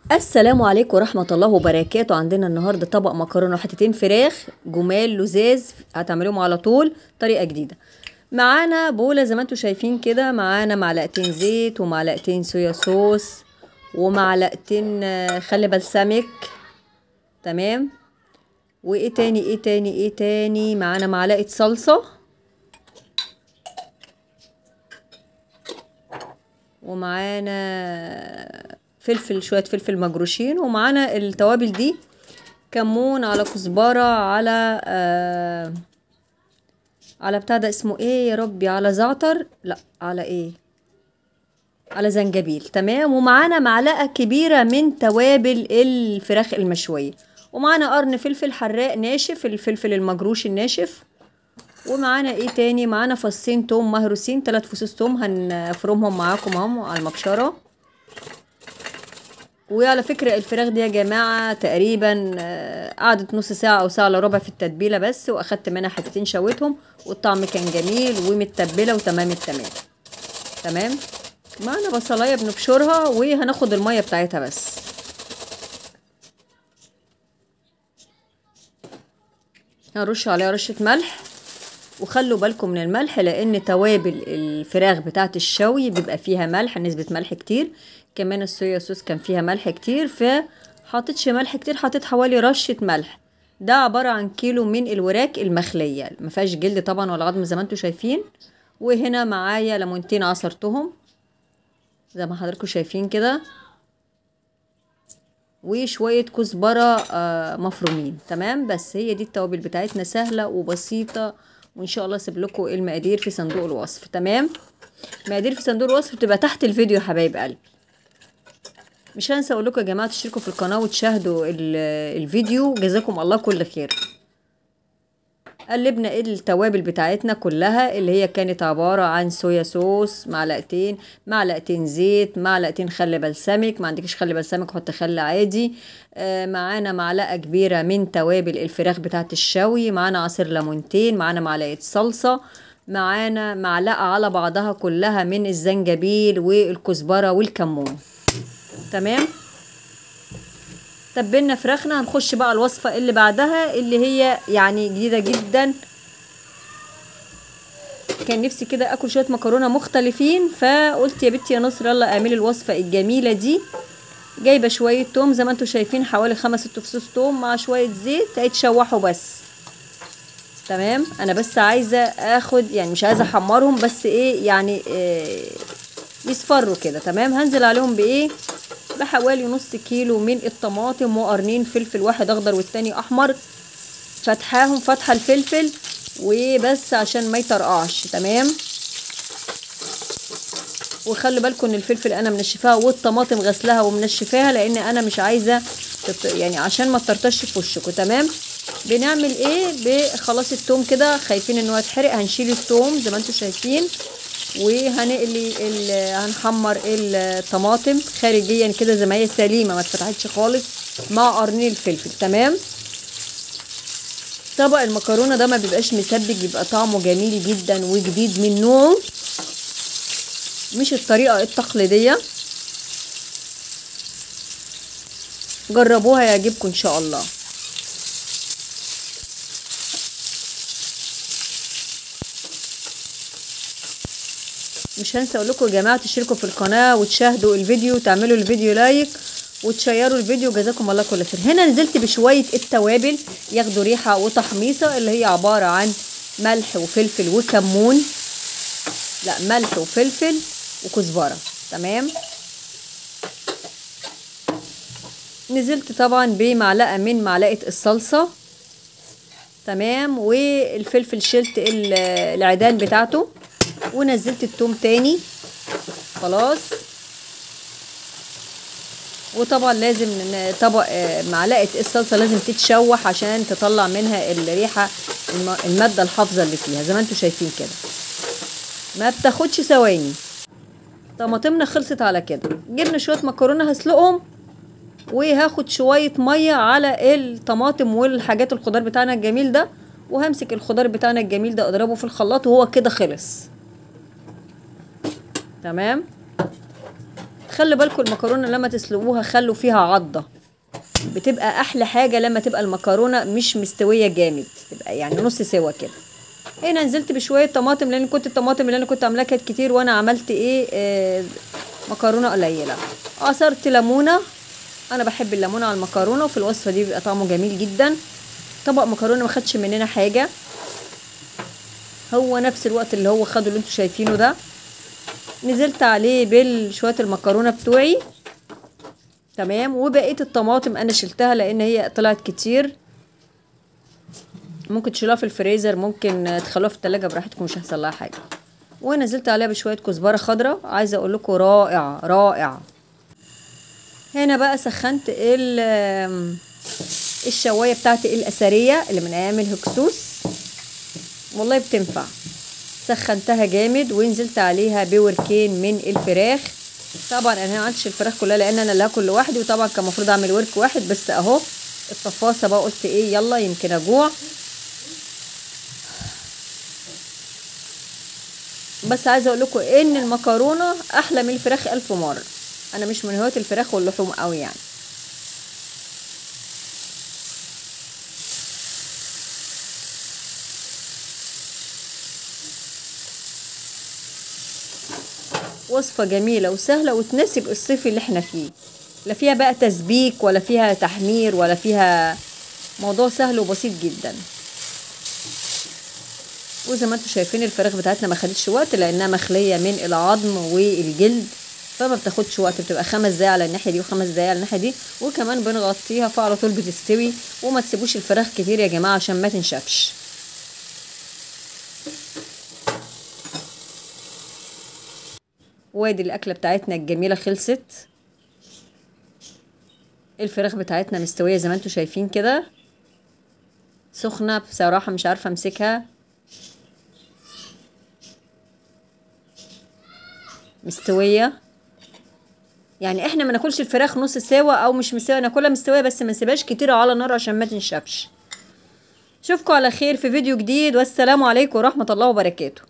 السلام عليكم ورحمة الله وبركاته عندنا النهاردة طبق مكرونة وحتتين فراخ جمال لزاز هتعملوهم على طول طريقة جديدة معانا بولة زي ما انتوا شايفين كده معانا معلقتين زيت ومعلقتين صويا صوص ومعلقتين آه، خل بلسمك تمام وايه تاني ايه تاني ايه تاني معانا معلقة صلصة ومعانا فلفل شوية فلفل مجروشين ومعانا التوابل دي كمون على كزبرة على آه على بتاع ده اسمه ايه يا ربي على زعتر لا على ايه على زنجبيل تمام ومعانا معلقة كبيرة من توابل الفراخ المشوية ومعانا قرن فلفل حراق ناشف الفلفل المجروش الناشف ومعانا ايه تاني معانا فصين توم مهروسين تلات فصوص توم هنفرمهم معاكم اهم على المبشره وعلى فكرة الفراخ دي يا جماعة تقريبا آه، قعدت نص ساعة أو ساعة إلا ربع في التتبيلة بس وأخدت منها حتتين شويتهم والطعم كان جميل ومتبلة وتمام التمام تمام معنا بصلاية بنبشرها وهناخد المية بتاعتها بس هنرش عليها رشة ملح وخلوا بالكم من الملح لان توابل الفراخ بتاعت الشوي بيبقى فيها ملح نسبة ملح كتير كمان الصويا صوص كان فيها ملح كتير فحطيتش ملح كتير حطيت حوالي رشة ملح ده عبارة عن كيلو من الوراك المخلية ما فيهاش جلد طبعا ولا عظم زي ما انتوا شايفين وهنا معايا ليمونتين عصرتهم زي ما حضراتكم شايفين كده وشوية كزبرة آه، مفرومين تمام بس هي دي التوابل بتاعتنا سهلة وبسيطة وان شاء الله اسيب لكم المقادير في صندوق الوصف تمام مقادير في صندوق الوصف بتبقى تحت الفيديو يا حبايب قلبي مش هنسى اقول لكم يا جماعه تشتركوا في القناه وتشاهدوا ال- الفيديو جزاكم الله كل خير قلبنا التوابل بتاعتنا كلها اللي هي كانت عبارة عن صويا صوص معلقتين معلقتين زيت معلقتين خل بلسمك ما عندكش خل بلسمك حط خل عادي آه معانا معلقة كبيرة من توابل الفراخ بتاعت الشوي معانا عصير ليمونتين معانا معلقة صلصة معانا معلقة على بعضها كلها من الزنجبيل والكزبرة والكمون تمام تبلنا فراخنا هنخش بقى الوصفة اللي بعدها اللي هي يعني جديدة جدا كان نفسي كده اكل شوية مكرونة مختلفين فقلت يا بنتي يا نصر يلا اعملي الوصفة الجميلة دي جايبة شوية توم زي ما انتوا شايفين حوالي خمس ست فصوص توم مع شوية زيت هيتشوحوا بس تمام انا بس عايزة اخد يعني مش عايزة احمرهم بس ايه يعني إيه يصفروا كده تمام هنزل عليهم بايه بحوالي نص كيلو من الطماطم وقرنين فلفل واحد اخضر والتاني احمر فتحاهم فتحة الفلفل وبس عشان ما يطرقعش تمام وخلي بالكم ان الفلفل انا منشفاها والطماطم غسلها ومنشفاها لان انا مش عايزه تط... يعني عشان ما تطرطش في وشكم تمام بنعمل ايه بخلاص التوم كده خايفين ان هو يتحرق هنشيل التوم زي ما انتم شايفين وهنقلي ال... هنحمر الطماطم خارجيا كده زي ما هي سليمه ما اتفتحتش خالص مع قرنين الفلفل تمام طبق المكرونه ده ما بيبقاش مسبك بيبقى طعمه جميل جدا وجديد من نوعه مش الطريقه التقليديه جربوها يعجبكم ان شاء الله مش هنسى اقول لكم يا جماعه تشتركوا في القناه وتشاهدوا الفيديو وتعملوا الفيديو لايك وتشيروا الفيديو جزاكم الله كل خير هنا نزلت بشويه التوابل ياخدوا ريحه وتحميصه اللي هي عباره عن ملح وفلفل وكمون لا ملح وفلفل وكزبره تمام نزلت طبعا بمعلقه من معلقه الصلصه تمام والفلفل شلت ال- العيدان بتاعته ونزلت التوم تاني خلاص وطبعا لازم ن- طبق آه، معلقه الصلصه لازم تتشوح عشان تطلع منها الريحه الم- الماده الحافظه اللي فيها زي ما انتم شايفين كده ما بتاخدش ثواني طماطمنا خلصت على كده جبنا شويه مكرونه هسلقهم وهاخد شويه ميه على الطماطم والحاجات الخضار بتاعنا الجميل ده وهمسك الخضار بتاعنا الجميل ده اضربه في الخلاط وهو كده خلص تمام خلي بالكم المكرونه لما تسلقوها خلوا فيها عضه بتبقى احلى حاجه لما تبقى المكرونه مش مستويه جامد تبقى يعني نص سوا كده هنا نزلت بشويه طماطم لان كنت الطماطم اللي انا كنت عاملاها كانت كتير وانا عملت ايه آه مكرونه قليله عصرت ليمونه انا بحب الليمونه على المكرونه وفي الوصفه دي بيبقى طعمه جميل جدا طبق مكرونه ما خدش مننا حاجه هو نفس الوقت اللي هو خده اللي انتوا شايفينه ده نزلت عليه بشويه المكرونه بتوعي تمام وبقيه الطماطم انا شلتها لان هي طلعت كتير ممكن تشيلوها في الفريزر ممكن تخلوها في التلاجة براحتكم مش هيحصل لها حاجه ونزلت عليها بشويه كزبره خضراء عايزه اقول لكم رائع رائع هنا بقى سخنت ال الشوايه بتاعتي الاثريه اللي من ايام الهكسوس والله بتنفع سخنتها جامد ونزلت عليها بوركين من الفراخ طبعا انا ما عملتش الفراخ كلها لان انا اللي هاكل لوحدي وطبعا كان المفروض اعمل ورك واحد بس اهو الطفاصه بقى قلت ايه يلا يمكن اجوع بس عايزه اقول لكم ان المكرونه احلى من الفراخ الف مره انا مش من هواة الفراخ واللحوم قوي يعني وصفة جميلة وسهلة وتناسب الصيف اللي احنا فيه لا فيها بقى تسبيك ولا فيها تحمير ولا فيها موضوع سهل وبسيط جدا وزي ما انتم شايفين الفراخ بتاعتنا ما خدتش وقت لانها مخليه من العظم والجلد فما بتاخدش وقت بتبقى خمس دقايق على الناحيه دي وخمس دقايق على الناحيه دي وكمان بنغطيها فعلى طول بتستوي وما تسيبوش الفراخ كتير يا جماعه عشان ما تنشفش وادي الاكله بتاعتنا الجميله خلصت الفراخ بتاعتنا مستويه زي ما انتم شايفين كده سخنه بصراحه مش عارفه امسكها مستويه يعني احنا ما ناكلش الفراخ نص سوا او مش مستويه ناكلها مستويه بس ما نسيبهاش كتير على النار عشان ما تنشفش اشوفكم على خير في فيديو جديد والسلام عليكم ورحمه الله وبركاته